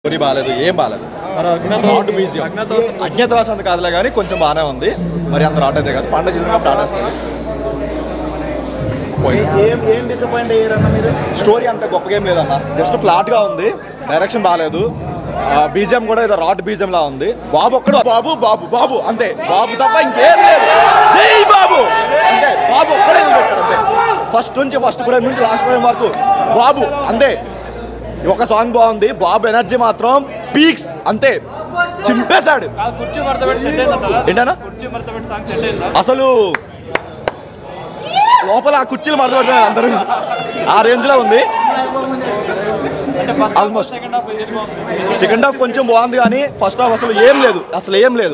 story బాగాలేదు ఏం బాగాలేదు నాట్ బీజియం అజ్ఞాతవాసం అంత కాదులే కానీ కొంచెం బాగానే ఉంది మరి అంత రాట్ అయితే కాదు పండుగ సీజన్ కాబట్టి ఆడేస్తుంది ఏం ఏం డిసప్పాయింట్ అయ్యారన్న మీరు స్టోరీ అంత గొప్పగా ఏం లేదన్న జస్ట్ ఫ్లాట్ గా ఉంది డైరెక్షన్ బాగాలేదు బీజియం కూడా ఏదో రాట్ బీజియం లా ఉంది బాబు ఒక్కడు బాబు బాబు బాబు అంతే బాబు తప్ప ఇంకేం లేదు జై బాబు అంతే బాబు ఒక్కడే నిలబెట్టాడు అంతే ఫస్ట్ నుంచి ఫస్ట్ ఫ్రేమ్ నుంచి లాస్ట్ ఫ్రేమ్ వరకు బాబు అంతే ఈ ఒక సాంగ్ బాగుంది బాబు ఎనర్జీ మాత్రం పీక్స్ అంతే చింపేశాడు కుర్చీ మడత పెట్టి సెట్ అయిందంటారా ఏంటన్నా కుర్చీ మడత పెట్టి సాంగ్ సెట్ అయిందా అసలు లోపల ఆ కుర్చీలు మరదబెట్టినారు అందరూ ఆ రేంజ్ లో ఉంది అంటే ఫస్ట్ ఆల్మోస్ట్ సెకండ్ హాఫ్ ఇది బాగుంది సెకండ్ హాఫ్ కొంచెం బాగుంది కానీ ఫస్ట్ హాఫ్ అసలు ఏం లేదు అసలు ఏం లేదు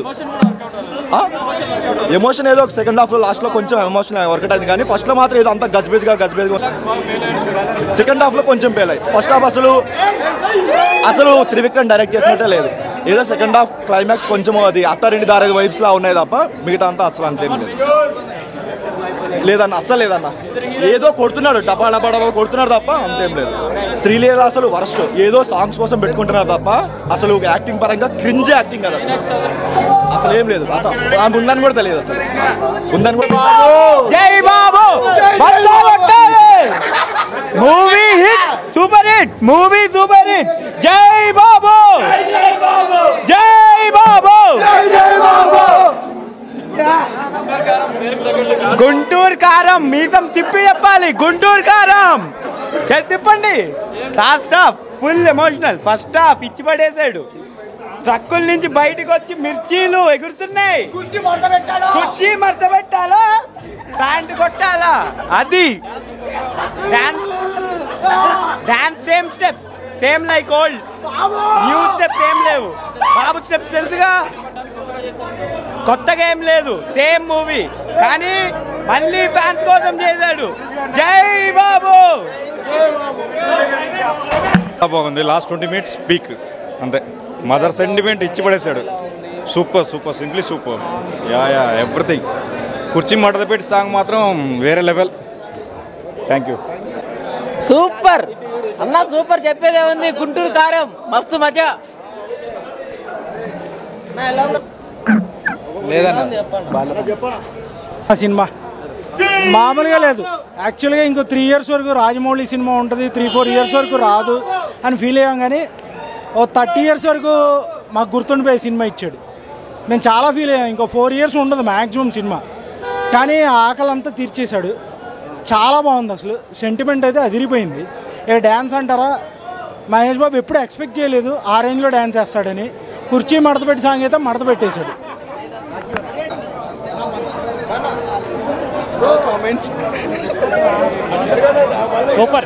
ఎమోషన్ ఏదో ఒక సెకండ్ హాఫ్ లో లాస్ట్ లో కొంచెం ఎమోషన్ వర్కౌట్ అయింది కానీ ఫస్ట్ లో మాత్రం ఏదో అంత గజ్బేజ్ గా గజ్బేజ్ గా సెకండ్ హాఫ్ లో కొంచెం ఫెయిల్ అయ్యి ఫస్ట్ హాఫ్ అసలు అసలు త్రివిక్రమ్ డైరెక్ట్ చేసినట్టే లేదు ఏదో సెకండ్ హాఫ్ క్లైమాక్స్ కొంచెం అది అత్తారింటి దారేది వైబ్స్ లా ఉన్నాయి తప్ప మిగతా అంతా అసలు అంతేం లేదు లేదన్న అస్సలు లేదన్న ఏదో కొడుతున్నాడు డబ్బా డబ్బా డబ్బా కొడుతున్నాడు తప్ప అంతేం లేదు శ్రీలీల అసలు వరస్ట్ ఏదో సాంగ్స్ కోసం పెట్టుకుంటున్నారు తప్ప అసలు యాక్టింగ్ పరంగా క్రింజ్ యాక్టింగ్ కదా అసలు అసలు ఏం లేదు అసలు ఆమె ఉందని కూడా తెలియదు అసలు ఉందని కూడా జై Babu movie hit super hit movie super hit జై బాబు జై బాబు గుంటూరు కారం మీసం తిప్పి చెప్పాలి గుంటూరు కారం చేతి తిప్పండి last half full emotional first half ఇచ్చి పడేసాడు ట్రక్కుల నుంచి బయటకు వచ్చి మిర్చీలు ఎగురుతున్నాయి కుర్చీ మడత పెట్టాలా ప్యాంట్ కొట్టాలా అది dance dance same steps same like old new steps ఏం లేవు బాబు స్టెప్స్ తెలుసుగా కొత్తగా ఏం లేదు సేమ్ మూవీ కానీ మళ్ళీ ఫ్యాన్స్ కోసం చేశాడు జై బాబు చాలా బాగుంది లాస్ట్ ట్వంటీ మినిట్స్ పీక్ అంతే మదర్ సెంటిమెంట్ ఇచ్చి పడేశాడు super super simply super ya ya everything కుర్చీ మడత పెట్టి సాంగ్ మాత్రం వేరే లెవెల్ థ్యాంక్ యూ సూపర్ అన్న సూపర్ చెప్పేదే ఉంది గుంటూరు కారం మస్తు మజా ఆ సినిమా మామూలుగా లేదు యాక్చువల్గా ఇంకో త్రీ ఇయర్స్ వరకు రాజమౌళి సినిమా ఉంటుంది త్రీ ఫోర్ ఇయర్స్ వరకు రాదు అని ఫీల్ అయ్యాం కానీ ఓ థర్టీ ఇయర్స్ వరకు మాకు గుర్తుండిపోయే సినిమా ఇచ్చాడు మేము చాలా ఫీల్ అయ్యాం ఇంకో ఫోర్ ఇయర్స్ ఉండదు మ్యాక్సిమం సినిమా కానీ ఆ ఆకలి అంతా తీర్చేశాడు చాలా బాగుంది అసలు సెంటిమెంట్ అయితే అదిరిపోయింది ఏ డ్యాన్స్ అంటారా మహేష్ బాబు ఎప్పుడు ఎక్స్పెక్ట్ చేయలేదు ఆ రేంజ్లో డ్యాన్స్ వేస్తాడని కుర్చీ మడత పెట్టి సాంగ్ అయితే మడత పెట్టేశాడు సూపర్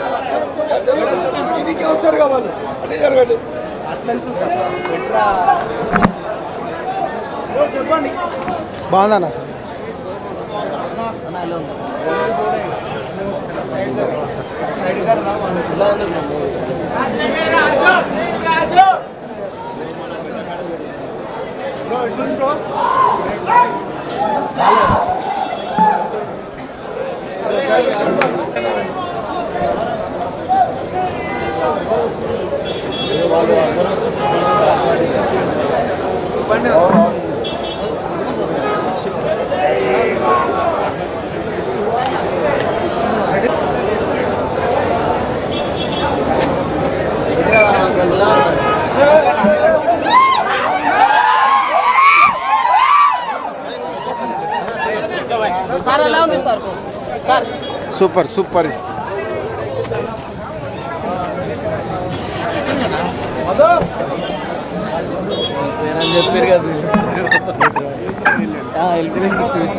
బాగుందన్న సార్ ఎలా ఉంది సార్ సార్ సూపర్ సూపర్ చెప్పారు కదా వెళ్ళిపోయింది చూసి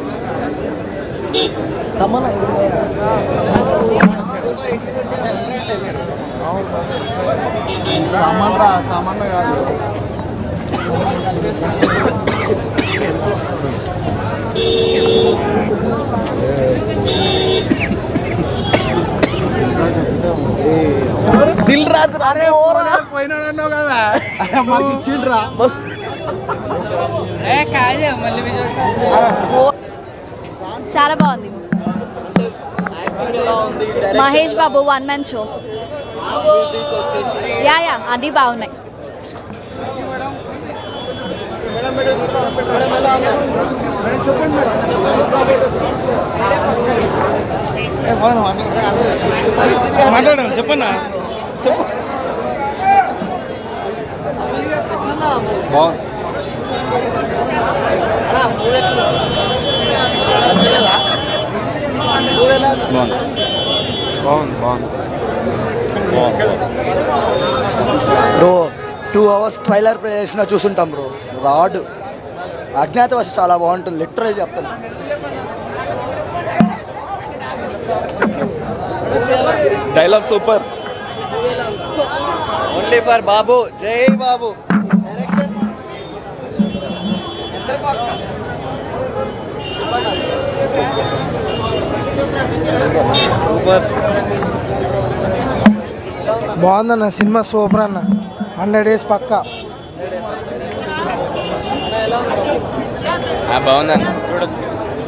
తమన్నా తమన్నా కాదు దిల్ రాదు అరే ఓరా మాకు ఇచ్చిండ్రా చాలా బాగుంది Mahesh Babu one man show ya ya అది బాగున్నాయి మాట్లాడండి చెప్పన్నా బాగుంది బాగుంది bro two hours trailer play చేసినా చూసుంటాం బ్రో రాడ్ అజ్ఞాతవాసి చాలా బాగుంటుంది లిటరల్ చెప్తాను dialogue super only for Babu జై బాబు సూపర్ బాగుందన్న సినిమా సూపర్ అన్న హండ్రెడ్ డేస్ పక్కా బాగుందన్న చూడొచ్చు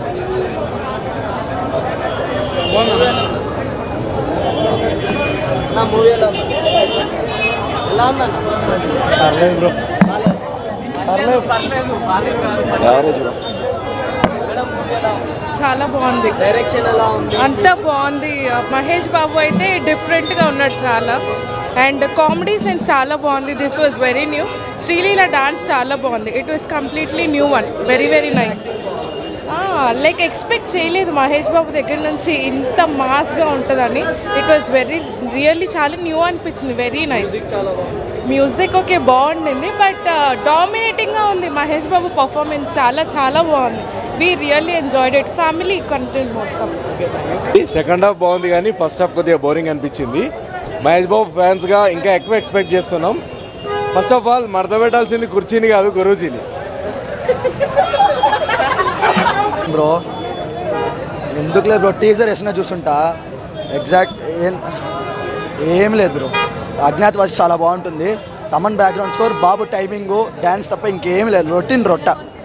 పర్లేదు బ్రో యావరేజ్ బ్రో చాలా బాగుంది డైరెక్షన్ ఎలా ఉంది అంతా బాగుంది మహేష్ బాబు అయితే డిఫరెంట్ గా ఉన్నాడు చాలా అండ్ కామెడీ సెన్స్ చాలా బాగుంది this was very new Sreeleela dance చాలా బాగుంది it was completely new one very very nice like expect చేయలేదు మహేష్ బాబు దగ్గర నుంచి ఇంత మాస్గా ఉంటుందని ఇట్ వాజ్ వెరీ రియల్లీ చాలా న్యూ అనిపించింది వెరీ నైస్ మ్యూజిక్ ఓకే బాగుండింది బట్ డామినేటింగ్గా ఉంది మహేష్ బాబు పర్ఫార్మెన్స్ చాలా చాలా బాగుంది we really enjoyed it family content మొత్తం సెకండ్ హాఫ్ బాగుంది కానీ ఫస్ట్ హాఫ్ కొద్దిగా బోరింగ్ అనిపించింది మహేష్ బాబు ఫ్యాన్స్గా ఇంకా ఎక్కువ ఎక్స్పెక్ట్ చేస్తున్నాం ఫస్ట్ ఆఫ్ ఆల్ మడత పెట్టాల్సింది కుర్చీని కాదు గురూజీని బ్రో ఎందుకులే బ్రో టీజర్ వేసినా చూసుంటా ఎగ్జాక్ట్ ఏం ఏం లేదు బ్రో అజ్ఞాతవాసి చాలా బాగుంటుంది Thaman background score Babu timing dance తప్ప ఇంకేం లేదు రొటీన్ రొట్ట